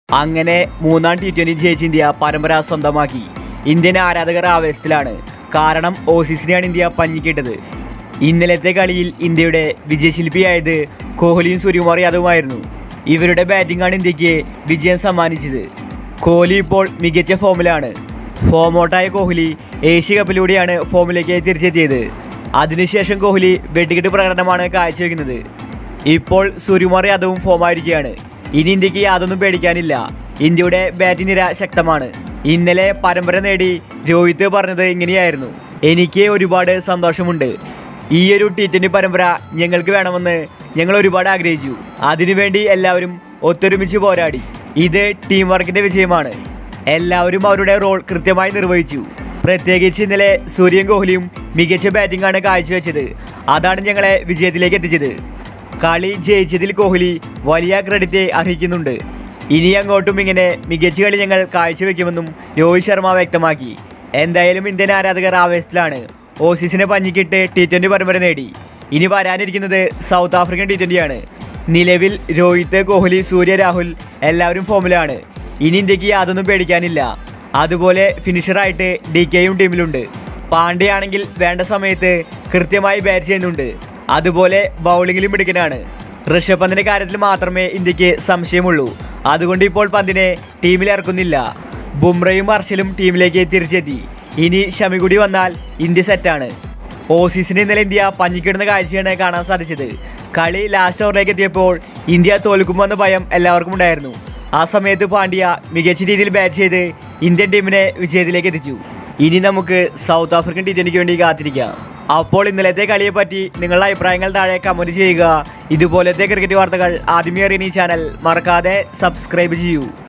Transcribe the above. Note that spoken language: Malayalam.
അങ്ങനെ മൂന്നാം ടി ട്വൻ്റി ജയിച്ച് ഇന്ത്യ പരമ്പര സ്വന്തമാക്കി ഇന്ത്യൻ ആരാധകർ ആവേശത്തിലാണ് കാരണം ഓസീസിനെയാണ് ഇന്ത്യ പഞ്ഞിക്കിട്ടത് ഇന്നലത്തെ കളിയിൽ ഇന്ത്യയുടെ വിജയശില്പിയായത് കോഹ്ലിയും സൂര്യകുമാർ യാദവുമായിരുന്നു ഇവരുടെ ബാറ്റിംഗാണ് ഇന്ത്യക്ക് വിജയം സമ്മാനിച്ചത് കോഹ്ലി ഇപ്പോൾ മികച്ച ഫോമിലാണ് ഫോം ഔട്ടായ കോഹ്ലി ഏഷ്യ കപ്പിലൂടെയാണ് ഫോമിലേക്ക് തിരിച്ചെത്തിയത് അതിനുശേഷം കോഹ്ലി വെടിക്കെട്ട് പ്രകടനമാണ് കാഴ്ചവെക്കുന്നത് ഇപ്പോൾ സൂര്യകുമാർ യാദവും ഫോമായിരിക്കുകയാണ് ഇനി ഇന്ത്യക്ക് യാതൊന്നും പേടിക്കാനില്ല ഇന്ത്യയുടെ ബാറ്റിംഗ് നിര ശക്തമാണ് ഇന്നലെ പരമ്പര നേടി രോഹിത് പറഞ്ഞത് ഇങ്ങനെയായിരുന്നു എനിക്ക് ഒരുപാട് സന്തോഷമുണ്ട് ഈ ഒരു ടി ട്വൻ്റി പരമ്പര ഞങ്ങൾക്ക് വേണമെന്ന് ഞങ്ങൾ ഒരുപാട് ആഗ്രഹിച്ചു അതിനുവേണ്ടി എല്ലാവരും ഒത്തൊരുമിച്ച് പോരാടി ഇത് ടീം വർക്കിൻ്റെ വിജയമാണ് എല്ലാവരും അവരുടെ റോൾ കൃത്യമായി നിർവഹിച്ചു പ്രത്യേകിച്ച് ഇന്നലെ സൂര്യൻ കോഹ്ലിയും മികച്ച ബാറ്റിംഗ് ആണ് കാഴ്ചവെച്ചത് അതാണ് ഞങ്ങളെ വിജയത്തിലേക്ക് എത്തിച്ചത് കളി ജയിച്ചതിൽ കോഹ്ലി വലിയ ക്രെഡിറ്റ് അർഹിക്കുന്നുണ്ട് ഇനി അങ്ങോട്ടും ഇങ്ങനെ മികച്ച കളി ഞങ്ങൾ കാഴ്ചവെക്കുമെന്നും രോഹിത് ശർമ്മ വ്യക്തമാക്കി എന്തായാലും ഇന്ത്യൻ ആരാധകർ ആവേശത്തിലാണ് ഓസീസിനെ പഞ്ഞിക്കിട്ട് ടി ട്വൻ്റി പരമ്പര നേടി ഇനി വരാനിരിക്കുന്നത് സൗത്ത് ആഫ്രിക്കൻ ടി ട്വൻ്റിയാണ് നിലവിൽ രോഹിത് കോഹ്ലി സൂര്യ രാഹുൽ എല്ലാവരും ഫോമിലാണ് ഇനി ഇന്ത്യക്ക് യാതൊന്നും പേടിക്കാനില്ല അതുപോലെ ഫിനിഷറായിട്ട് ഡി കെയും ടീമിലുണ്ട് പാണ്ഡ്യയാണെങ്കിൽ വേണ്ട സമയത്ത് കൃത്യമായി ബാറ്റ് ചെയ്യുന്നുണ്ട് അതുപോലെ ബൗളിങ്ങിലും മിടുക്കനാണ് ഋഷഭ് പന്തിന്റെ കാര്യത്തിൽ മാത്രമേ ഇന്ത്യക്ക് സംശയമുള്ളൂ അതുകൊണ്ട് ഇപ്പോൾ പന്തിനെ ടീമിൽ ഇറക്കുന്നില്ല ബുംറയും ഹർഷലും ടീമിലേക്ക് തിരിച്ചെത്തി ഇനി ഷമി കൂടി വന്നാൽ ഇന്ത്യ സെറ്റാണ് ഓസീസിന് ഇന്നലെ ഇന്ത്യ പഞ്ഞിക്കിടുന്ന കാഴ്ചയാണ് കാണാൻ സാധിച്ചത് കളി ലാസ്റ്റ് ഓവറിലേക്ക് എത്തിയപ്പോൾ ഇന്ത്യ തോൽക്കുമെന്ന ഭയം എല്ലാവർക്കും ഉണ്ടായിരുന്നു ആ സമയത്ത് പാണ്ഡ്യ മികച്ച രീതിയിൽ ബാറ്റ് ചെയ്ത് ഇന്ത്യൻ ടീമിനെ വിജയത്തിലേക്ക് എത്തിച്ചു ഇനി നമുക്ക് സൗത്ത് ആഫ്രിക്കൻ ടി ട്വൻ്റിക്ക് വേണ്ടി കാത്തിരിക്കാം അപ്പോൾ ഇന്നലത്തെ കളിയെ പറ്റി നിങ്ങളുടെ അഭിപ്രായങ്ങൾ താഴെ കമൻറ്റ് ചെയ്യുക ഇതുപോലത്തെ ക്രിക്കറ്റ് വാർത്തകൾ ആദ്യമേ അറിയാൻ ഈ ചാനൽ മറക്കാതെ സബ്സ്ക്രൈബ് ചെയ്യൂ